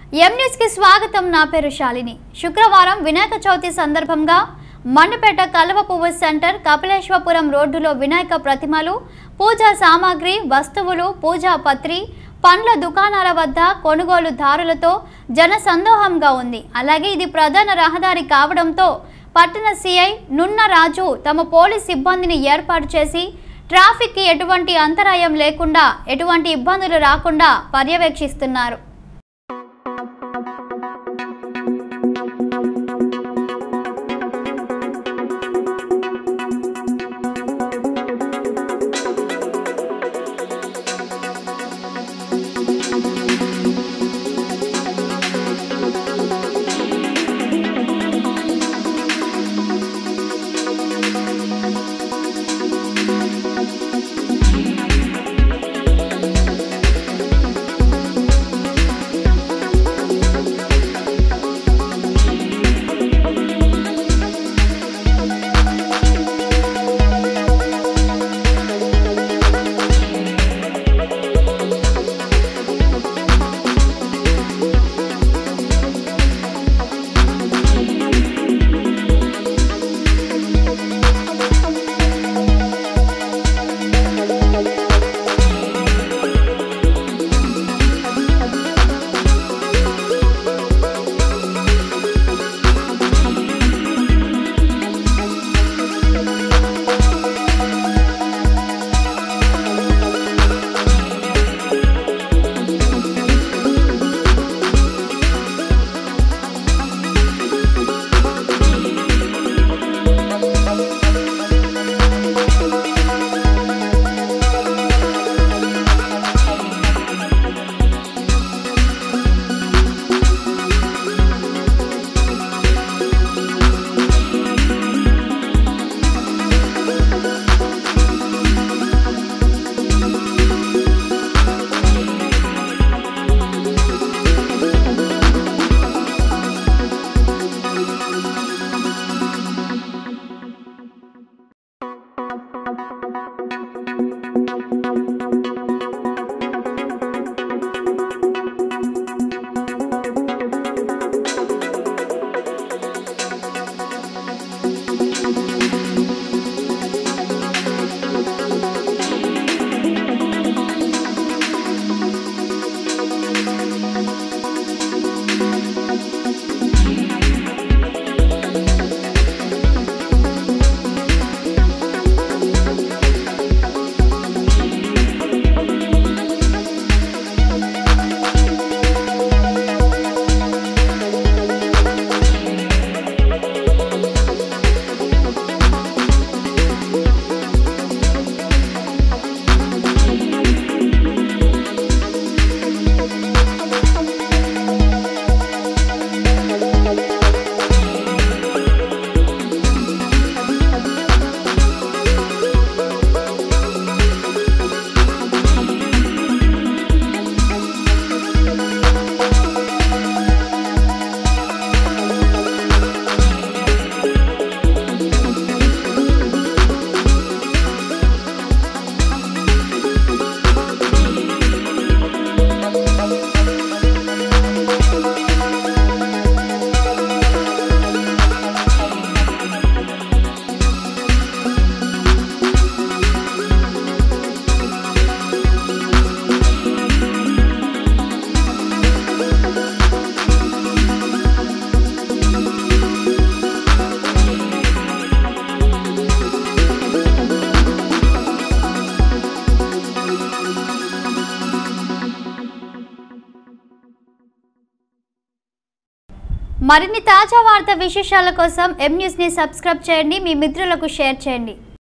M news కి స్వాగతం నా పేరు శాలిని శుక్రవారం వినాయక చవితి సందర్భంగా మండపేట కలవ పువ్వు సెంటర్ కపిలేశ్వపురం రోడ్డులో వినాయక ప్రతిమలు పూజా సామాగ్రి వస్తువులు పూజా పత్రి పండ్ల దుకాణాల వద్ద కొనుగోలుదారులతో జనసందోహంగా ఉంది అలాగే ఇది ప్రధాన రహదారి కావడంతో పట్టణ సిఐ నున్న రాజు తమ పోలీస్ సిబ్బందిని ఏర్పాటు చేసి ట్రాఫిక్కి ఎటువంటి అంతరాయం లేకుండా ఎటువంటి ఇబ్బందులు రాకుండా పర్యవేక్షిస్తున్నారు మరిన్ని తాజా వార్త విశేషాల కోసం ఎం న్యూస్ని సబ్స్క్రైబ్ చేయండి మీ మిత్రులకు షేర్ చేయండి